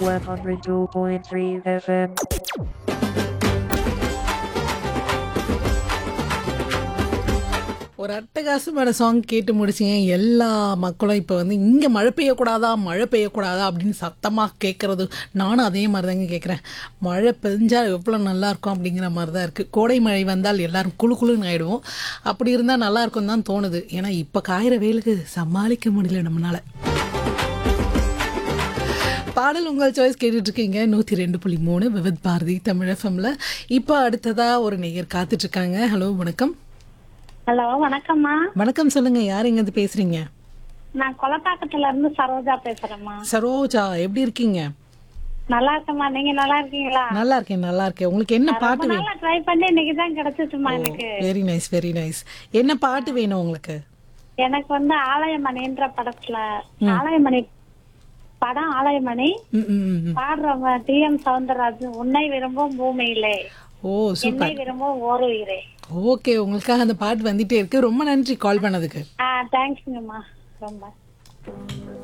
102.3 FM. ஒரு அட்டகாசமான song கேட்டு முடிச்சிங்க எல்லா மக்களும் இப்போ வந்து இங்கே மழை பெய்யக்கூடாதா மழை பெய்யக்கூடாதா அப்படின்னு சத்தமாக கேட்குறது நானும் அதே மாதிரி தாங்க கேட்குறேன் மழை பெஞ்சால் எவ்வளோ நல்லா இருக்கும் அப்படிங்கிற மாதிரி தான் இருக்குது கோடை மழை வந்தால் எல்லாரும் குளு குளுன்னு ஆயிடுவோம் அப்படி இருந்தால் நல்லா இருக்கும் தான் தோணுது ஏன்னா இப்போ காயிற வெயிலுக்கு சமாளிக்க முடியல நம்மளால பாடல் உங்கள் சாய்ஸ் கேட்டுட்டு இருக்கீங்க நூற்றி ரெண்டு புள்ளி மூணு விவித் பாரதி தமிழ் எஃப்எம்ல இப்போ அடுத்ததாக ஒரு நேயர் காத்துட்டு இருக்காங்க ஹலோ வணக்கம் ஹலோ வணக்கம்மா வணக்கம் சொல்லுங்க யார் எங்கேருந்து பேசுறீங்க நான் கொலப்பாக்கத்துல இருந்து சரோஜா பேசுறேம்மா சரோஜா எப்படி இருக்கீங்க நல்லா இருக்கேம்மா நீங்க நல்லா இருக்கீங்களா நல்லா இருக்கேன் நல்லா இருக்கேன் உங்களுக்கு என்ன ரொம்ப பாட்டு வேணும் நாளா ட்ரை பண்ணி இன்னைக்கு தான் கிடைச்சிச்சுமா எனக்கு வெரி நைஸ் வெரி நைஸ் என்ன பாட்டு வேணும் உங்களுக்கு எனக்கு வந்து ஆலயமணின்ற படத்துல ஆலயமணி படம் ஆலயமணி ம், ம், ம், ம். பாடுறவங்க டி எம் சவுந்தரராஜன் உன்னை விரும்பும் பூமியிலே ஓ என்னை சூப்பர் விரும்பும் ஓர் உயிரே ஓகே உங்களுக்காக அந்த பாட்டு வந்துட்டே இருக்கு ரொம்ப நன்றி கால் பண்ணதுக்கு ஆ தேங்க்ஸுங்கம்மா ரொம்ப